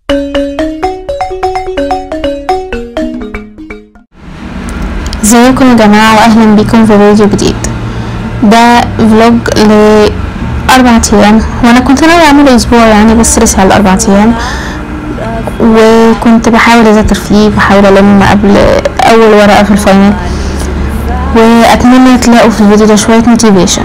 ازيكم يا جماعة واهلا بيكم في فيديو جديد ده فلوج لأربع ايام وانا كنت ناوي اعمله اسبوع يعني بس رسع لأربع ايام وكنت بحاول اذاكر فيه بحاول الم قبل اول ورقة في الفاينل واتمنى تلاقوا في الفيديو ده شوية موتيفيشن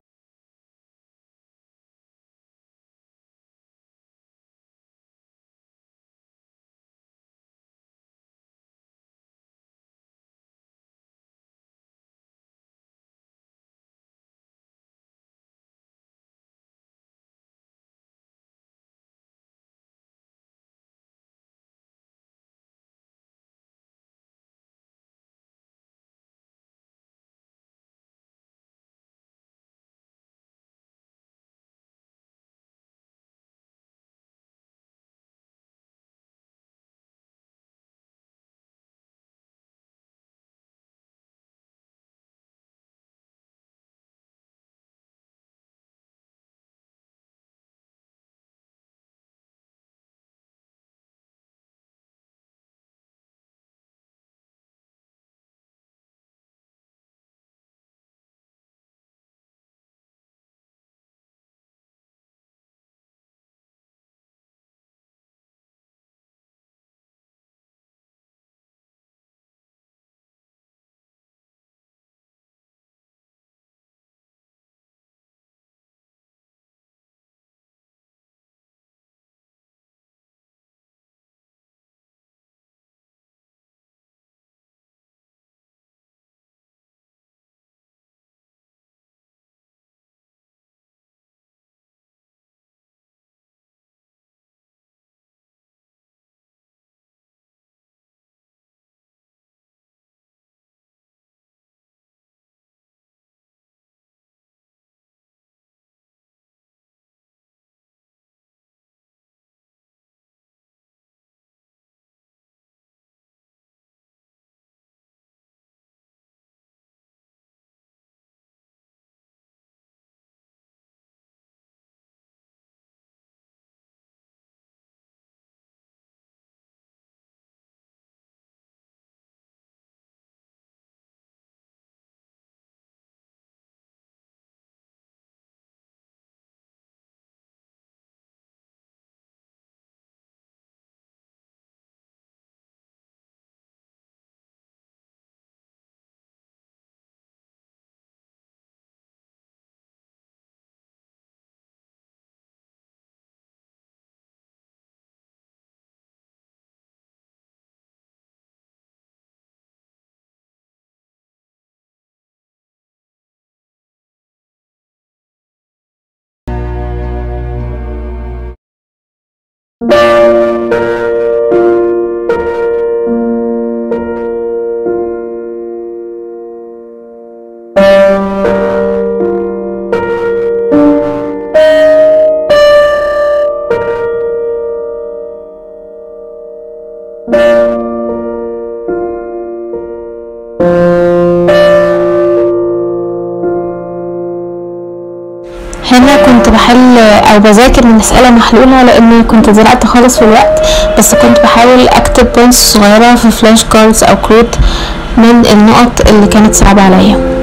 هنا كنت بحل او بذاكر مسألة محلولة لاني كنت زنقت خالص في الوقت بس كنت بحاول اكتب بوينتس صغيرة في فلاش كاردز او كروت من النقط اللي كانت صعبة عليا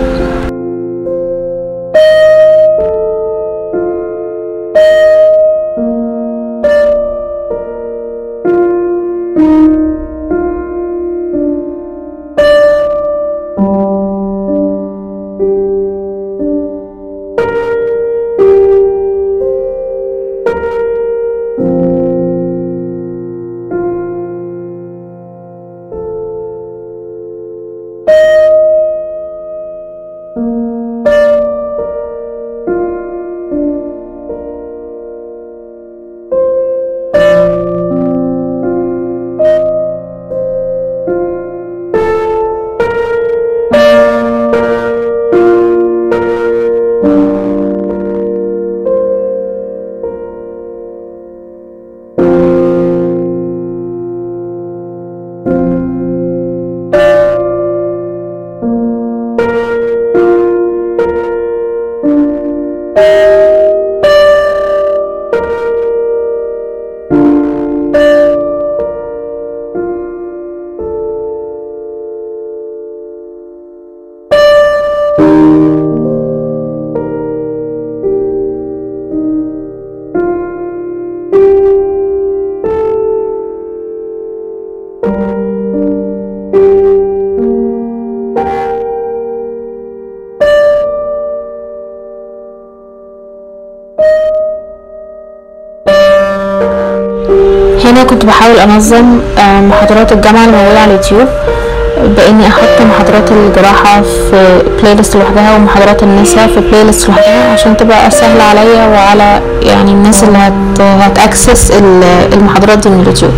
هنا كنت بحاول انظم آه، محاضرات الجامعة الموجودة على اليوتيوب باني احط محاضرات الجراحة في بلاي ليست لوحدها ومحاضرات النساء في بلاي ليست لوحدها عشان تبقى سهلة عليا وعلى يعني الناس اللي هت هتاكسس ال- المحاضرات دي من اليوتيوب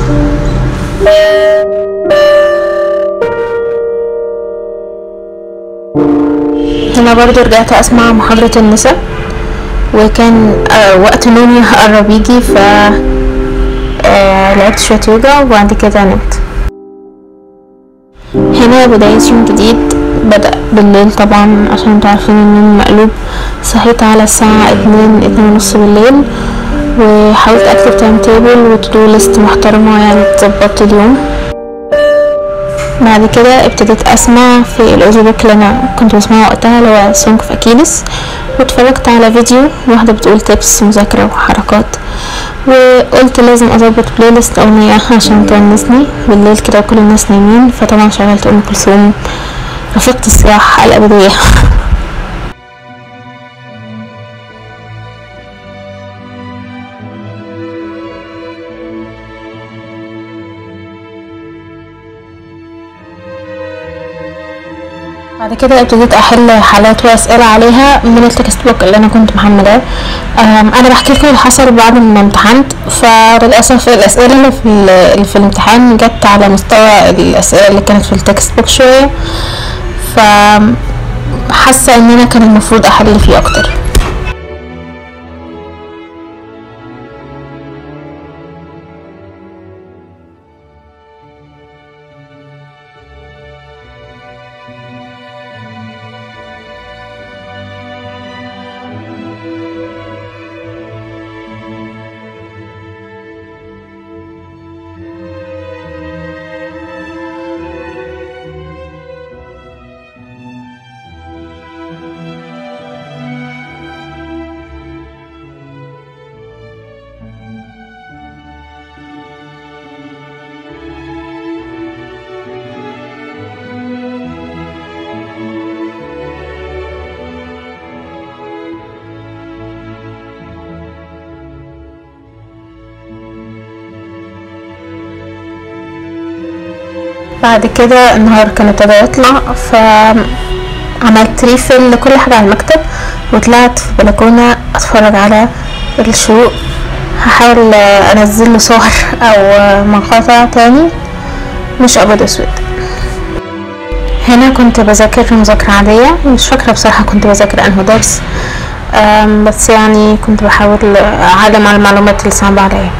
هنا برضو رجعت اسمع محاضرة النساء وكان آه، وقت نومي قرب يجي ف آه، لعبت شوية يوجا وبعد كده نمت هنا بداية يوم جديد بدأ بالليل طبعا عشان انتوا عارفين ان النوم مقلوب صحيت على الساعة اتنين اتنين ونص بالليل وحاولت اكتب تايم تيبل وتدو ليست محترمة يعني تظبط اليوم بعد كده ابتديت اسمع في الاوديو بوك اللي انا كنت بسمعه وقتها اللي هو سونج اوف اكيلس واتفرجت على فيديو واحدة بتقول تيبس مذاكرة وحركات وقلت لازم اظبط بلاي ليست اغنية عشان تونسني بالليل كده وكل الناس نايمين فطبعا شغلت ام كلثوم رفقت الصياح الابدية بعد كده ابتديت احل حالات واسئله عليها من التكست بوك اللي انا كنت محملاه أم، انا بحكي لكم اللي حصل بعد ما امتحنت فللاسف الاسئله اللي في ال- اللي في الامتحان جت على مستوى الاسئله اللي كانت في التكست بوك شويه ف حاسه ان انا كان المفروض احل فيه اكتر بعد كده النهار كان ابتدى يطلع ف عملت ريفل لكل حاجة على المكتب وطلعت في البلكونة اتفرج على الشروق هحاول انزل له صور او مقاطع تاني مش ابيض اسود هنا كنت بذاكر مذاكرة عادية مش فاكرة بصراحة كنت بذاكر انه درس أم، بس يعني كنت بحاول اعلم على المعلومات اللي صعبة عليا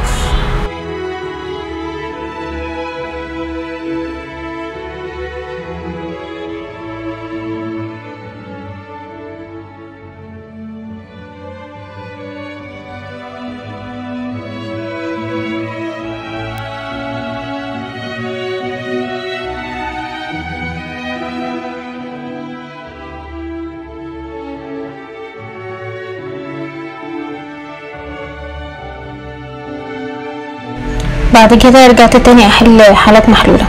بعد كده رجعت تاني احل حالات محلولة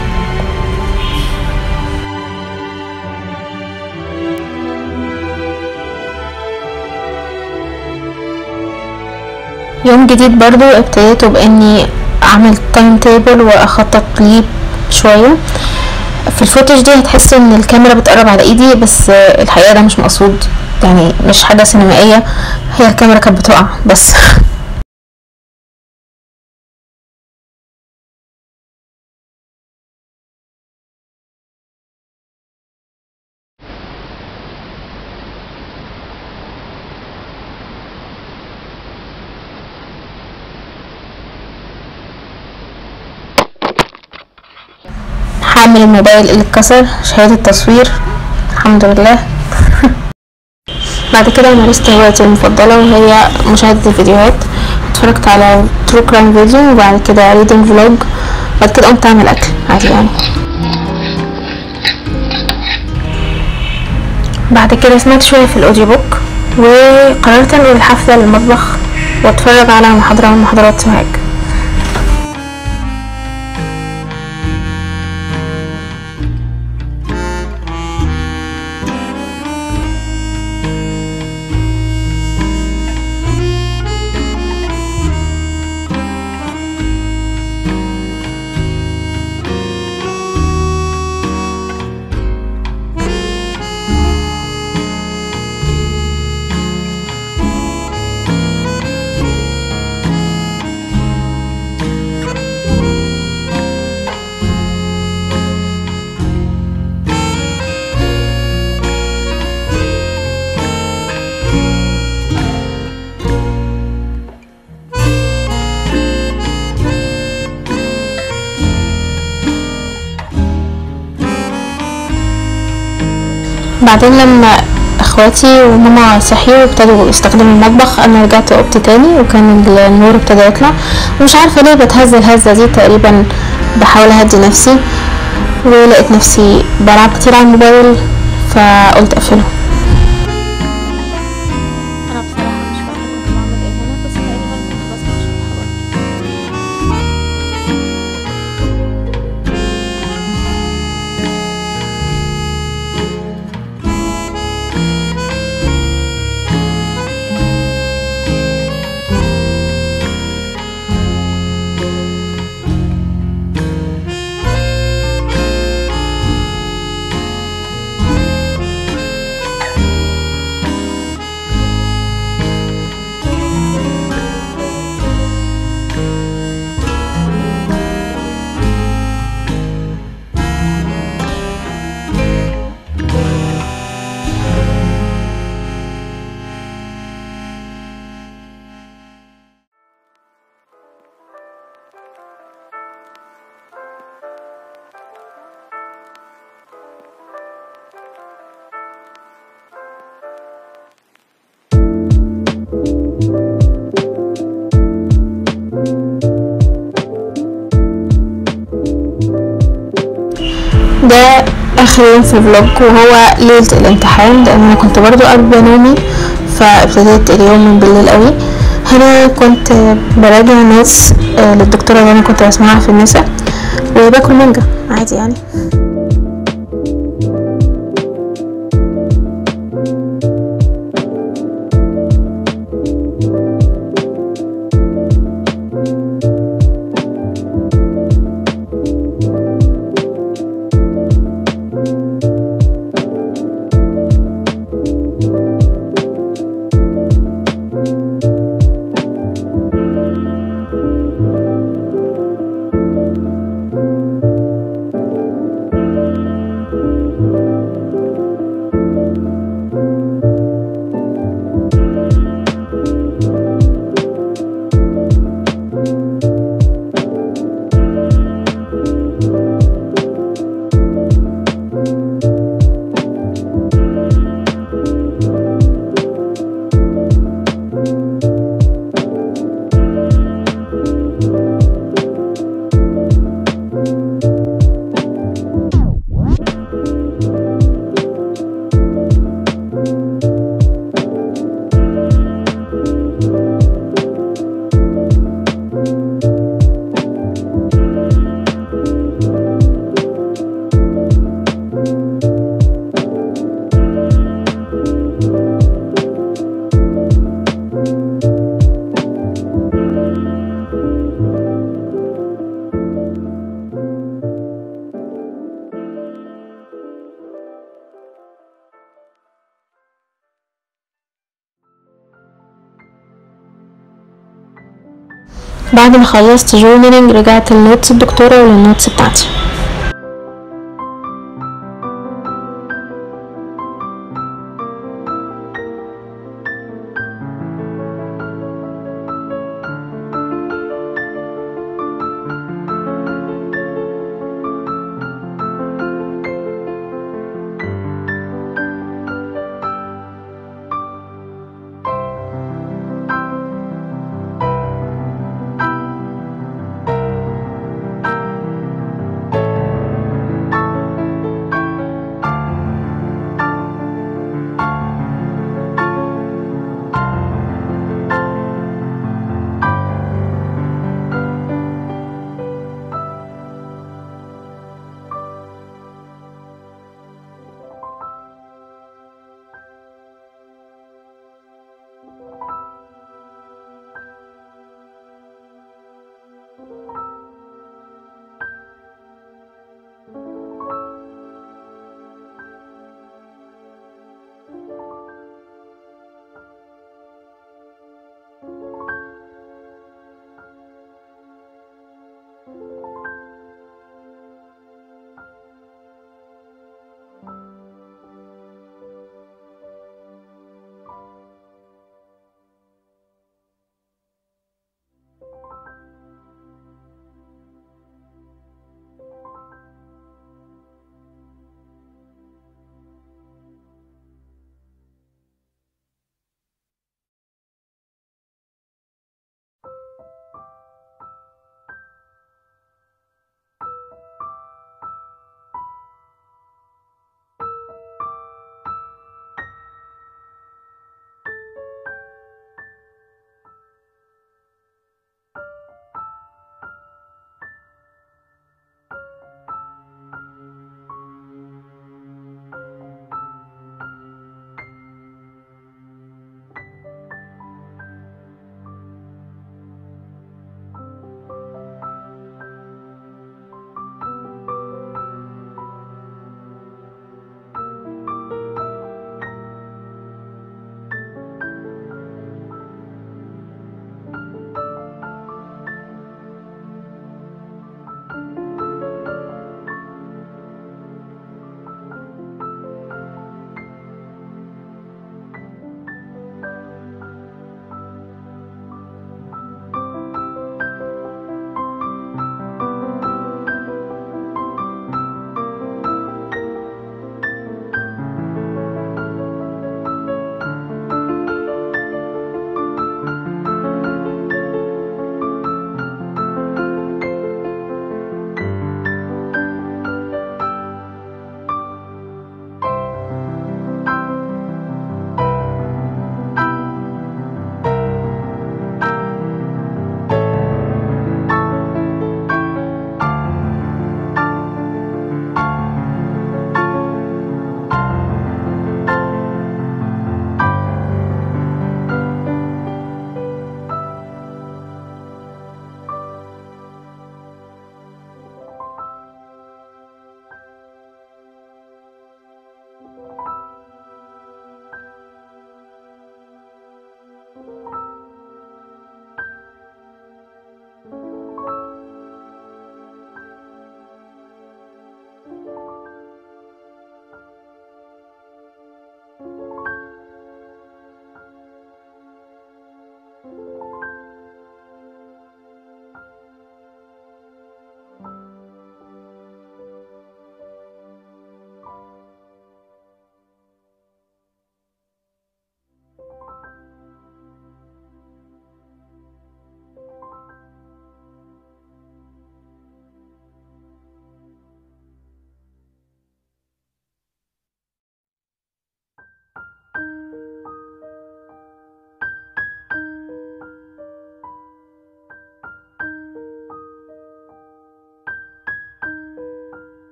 يوم جديد برضو ابتديته باني اعمل تايم تيبل واخطط ليه شوية في الفوتج دي هتحس ان الكاميرا بتقرب على ايدي بس الحقيقة ده مش مقصود يعني مش حاجة سينمائية هي الكاميرا كانت بتقع بس هعمل الموبايل اللي اتكسر شهادة تصوير الحمد لله بعد كده مارست هوايتي المفضلة وهي مشاهدة الفيديوهات اتفرجت على ترو كرايم فيديو وبعد كده ريدنج فلوج بعد كده قمت اعمل اكل عادي يعني بعد كده سمعت شوية في الاوديو بوك وقررت انقل الحفلة للمطبخ واتفرج على محاضرة من محاضرات سوهاج بعدين لما اخواتي وماما صحيوا وابتدوا يستخدموا المطبخ انا رجعت اوضتي تاني وكان النور ابتدى يطلع ومش عارفه ليه بتهز الهزه دي تقريبا بحاول اهدي نفسي ولقيت نفسي بلعب كتير على الموبايل فقلت اقفله انا بصراحه مش فاكره كنت بعمل ايه هنا بس تقريبا كنت بسمع شرح برضه ده اخر يوم في الفلوج وهو ليلة الامتحان لان انا كنت برضو قبل نومي فابتديت اليوم من بالليل قوي هنا كنت براجع نوتس آه، للدكتورة اللي انا كنت بسمعها في النساء وباكل مانجا عادي يعني بعد ما خلصت جورنالينج رجعت للنوتس الدكتورة وللنوتس بتاعتي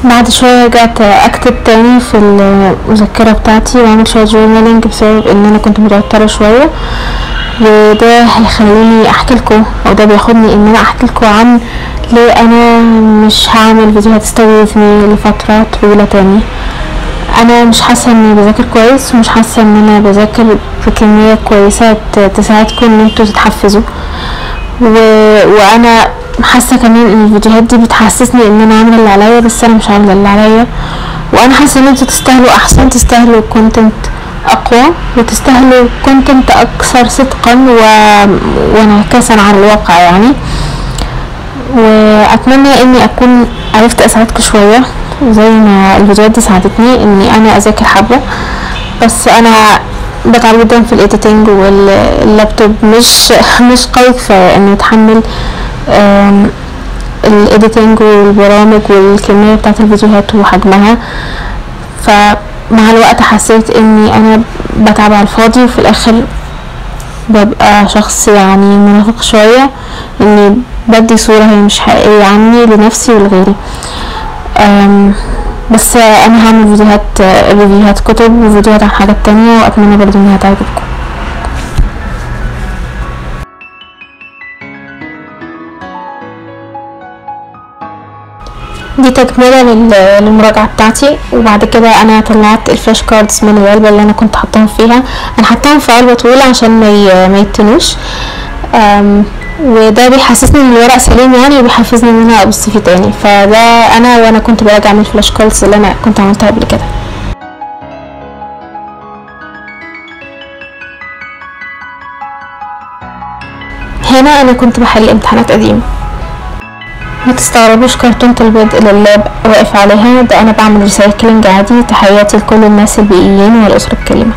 بعد شوية رجعت اكتب تاني في المذكرة بتاعتي واعمل شوية جورنالينج بسبب ان انا كنت متوترة شوية وده هيخليني احكي لكم او ده بياخدني ان انا احكي لكم عن ليه انا مش هعمل فيديوهات ستوري وذ مي لفترة طويلة تاني انا مش حاسة اني بذاكر كويس ومش حاسة ان انا بذاكر بكمية كويسة ت- تساعدكم ان انتوا تتحفزوا و... وانا حاسه كمان ان الفيديوهات دي بتحسسني ان انا عامله اللي عليا بس انا مش عامله اللي عليا وانا حاسه ان انتوا تستاهلوا احسن تستاهلوا كونتنت اقوى وتستاهلوا كونتنت اكثر صدقا و... وانعكاسا على الواقع يعني واتمنى اني اكون عرفت اساعدكم شويه زي ما الفيديوهات دي ساعدتني اني انا اذاكر حبه بس انا بتعب جدا في الايديتنج واللابتوب مش مش قوي كفايه انه يتحمل آم، الايديتنج والبرامج والكميه بتاعت الفيديوهات وحجمها فمع الوقت حسيت اني انا بتعب على الفاضي وفي الاخر ببقى شخص يعني منافق شوية اني بدي صورة هي مش حقيقية عني لنفسي ولغيري أم، بس انا هعمل فيديوهات ريفيوهات كتب وفيديوهات عن حاجات تانية واتمنى برضو انها تعجبكم دي تكملة لل- للمراجعة بتاعتي وبعد كده انا طلعت الفلاش كاردز من العلبة اللي انا كنت حطاهم فيها انا حطاهم في علبة طويلة عشان ما ي- ما يتنوش أم، وده بيحسسني ان الورق سليم يعني وبيحفزني ان انا ابص فيه تاني فده انا وانا كنت براجع من الفلاش كاردز اللي انا كنت عملتها قبل كده هنا انا كنت بحل امتحانات قديمة ما تستغربوش كرتونة البيض اللي اللاب واقف عليها ده انا بعمل ريسايكلينج عادي تحياتي لكل الناس البيئيين والاسرة الكريمة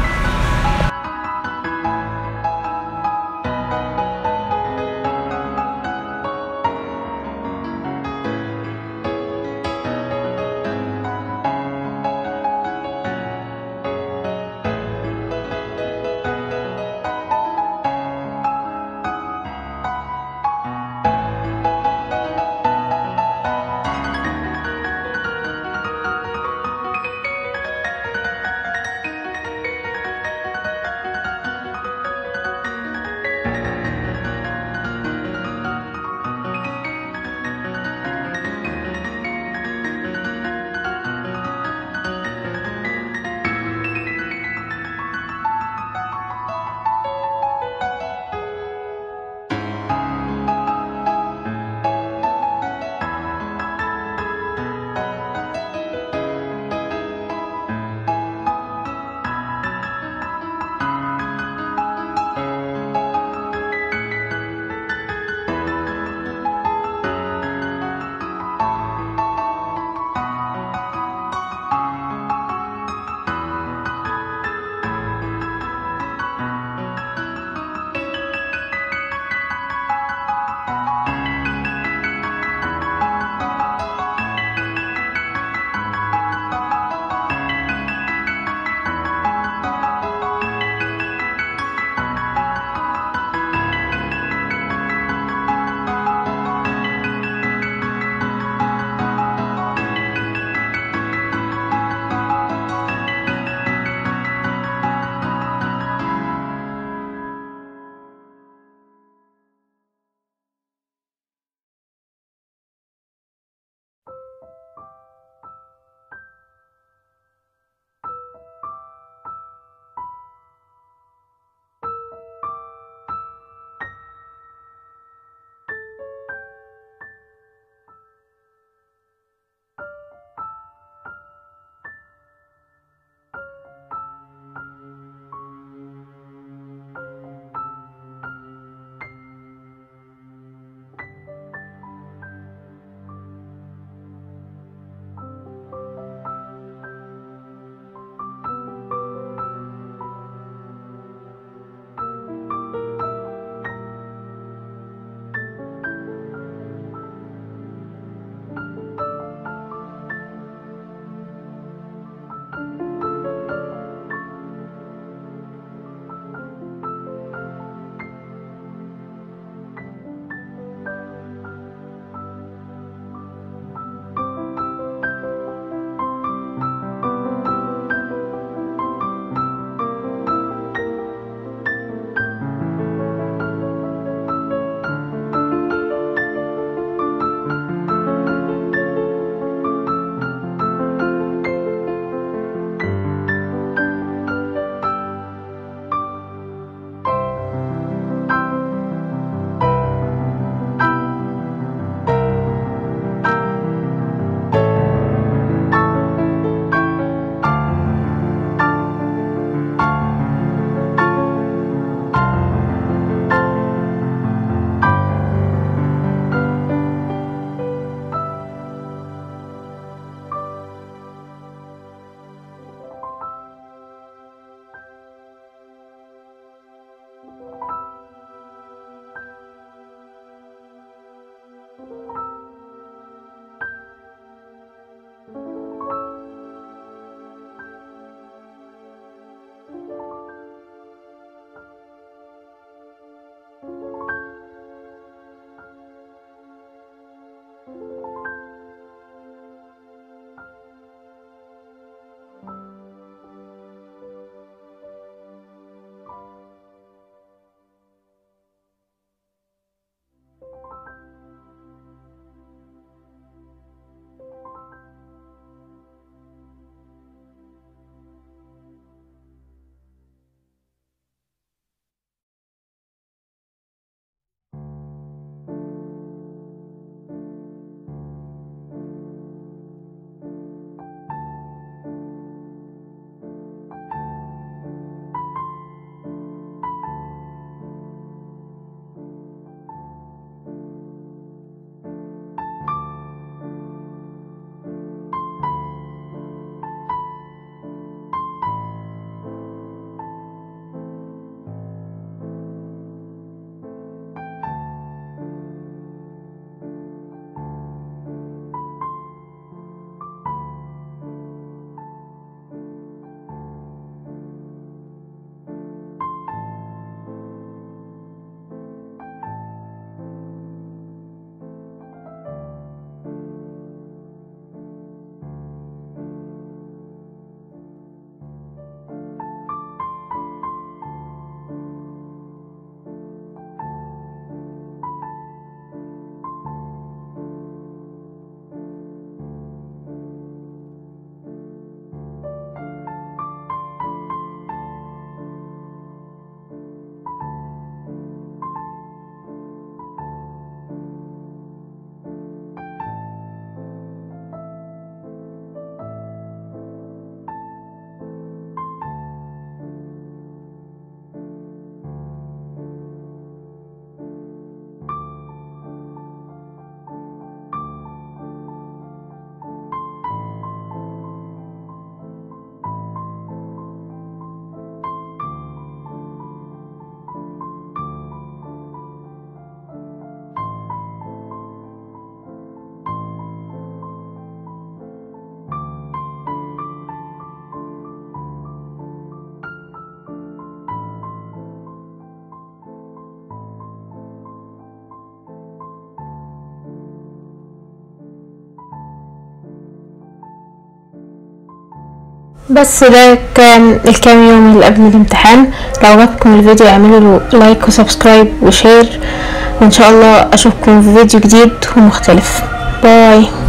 بس ده كان الكام يوم اللي قبل الامتحان لو عجبكم الفيديو اعملوا له لايك وسبسكرايب وشير وان شاء الله اشوفكم في فيديو جديد ومختلف باي